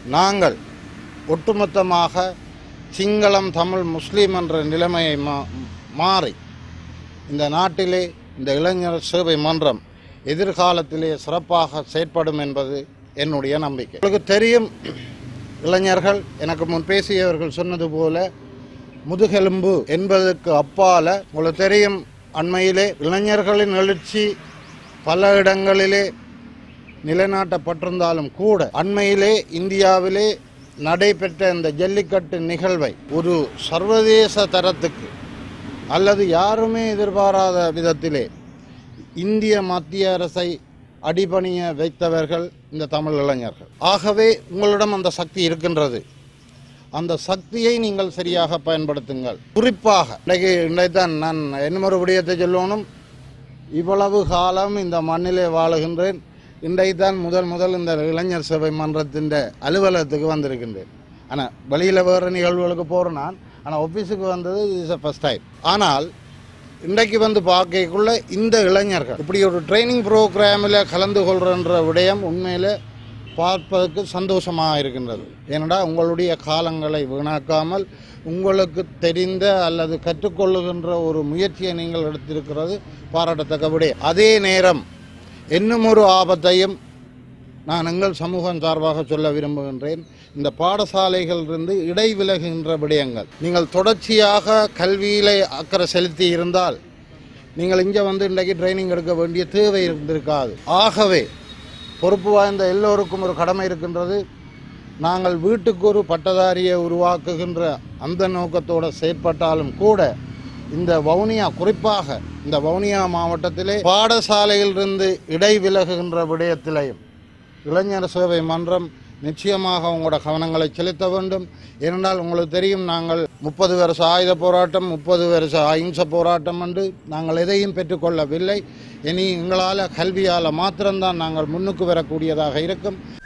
நாங்கள் ஒட்டுமொத்தமாக சிங்களம் தமிழ் முஸ்லீம் என்ற நிலைமையை மா- மாறி இந்த நாட்டிலே இந்த இளைஞர் சேவை மன்றம் எதிர்காலத்திலே சிறப்பாக செயற்படும் என்பது என்னுடைய நம்பிக்கை உங்களுக்கு தெரியும் இளைஞர்கள் எனக்கு முன் பேசியவர்கள் சொன்னது போல முதுகெலும்பு என்பதற்கு அப்பால உங்களுக்கு தெரியும் அண்மையிலே இளைஞர்களின் எழுச்சி பல இடங்களிலே நிலைநாட்டப்பட்டிருந்தாலும் கூட அண்மையிலே இந்தியாவிலே நடைபெற்ற இந்த ஜல்லிக்கட்டு நிகழ்வை ஒரு சர்வதேச தரத்துக்கு அல்லது யாருமே எதிர்பாராத விதத்திலே இந்திய மத்திய அரசை அடிபணிய வைத்தவர்கள் இந்த தமிழ் இளைஞர்கள் ஆகவே உங்களிடம் அந்த சக்தி இருக்கின்றது அந்த சக்தியை நீங்கள் சரியாக பயன்படுத்துங்கள் குறிப்பாக இன்றைக்கு இன்றைத்தான் நான் இன்னொரு விடயத்தை சொல்லணும் இவ்வளவு காலம் இந்த மண்ணிலே வாழுகின்றேன் இன்றைக்கு தான் முதல் முதல் இந்த இளைஞர் சபை மன்றத்தின் அலுவலகத்துக்கு வந்திருக்கின்றேன் ஆனால் வெளியில் வேறு நிகழ்வுகளுக்கு போகிறேன் நான் ஆனால் ஆஃபீஸுக்கு வந்தது இஸ் ஃபஸ்ட் டைம் ஆனால் இன்றைக்கு வந்து பார்க்கக்குள்ள இந்த இளைஞர்கள் இப்படி ஒரு ட்ரைனிங் ப்ரோக்ராமில் கலந்து கொள்கின்ற விடயம் உண்மையில் பார்ப்பதற்கு சந்தோஷமாக இருக்கின்றது ஏனடா உங்களுடைய காலங்களை வீணாக்காமல் உங்களுக்கு தெரிந்த அல்லது கற்றுக்கொள்ளுகின்ற ஒரு முயற்சியை நீங்கள் எடுத்திருக்கிறது பாராட்டத்தக்க விடயம் அதே நேரம் இன்னும் ஒரு ஆபத்தையும் நான் எங்கள் சமூகம் சார்பாக சொல்ல விரும்புகின்றேன் இந்த பாடசாலைகளிலிருந்து இடைவிலகுகின்ற விடயங்கள் நீங்கள் தொடர்ச்சியாக கல்வியிலே அக்கறை செலுத்தி இருந்தால் நீங்கள் இங்கே வந்து இன்றைக்கு ட்ரைனிங் எடுக்க வேண்டிய தேவை இருந்திருக்காது ஆகவே பொறுப்பு வாய்ந்த எல்லோருக்கும் ஒரு கடமை இருக்கின்றது நாங்கள் வீட்டுக்கு ஒரு பட்டதாரியை உருவாக்குகின்ற அந்த நோக்கத்தோடு செயற்பட்டாலும் கூட இந்த வவுனியா குறிப்பாக இந்த வவுனியா மாவட்டத்திலே பாடசாலையிலிருந்து இடைவிலகுகின்ற விடயத்திலையும் இளைஞர் சேவை மன்றம் நிச்சயமாக உங்களோட கவனங்களை செலுத்த வேண்டும் ஏனென்றால் உங்களுக்கு தெரியும் நாங்கள் முப்பது வருஷ ஆயுத போராட்டம் முப்பது வருஷ அஹிம்ச போராட்டம் என்று நாங்கள் எதையும் பெற்றுக்கொள்ளவில்லை இனி எங்களால் கல்வியால் மாத்திரம்தான் நாங்கள் முன்னுக்கு வரக்கூடியதாக இருக்கும்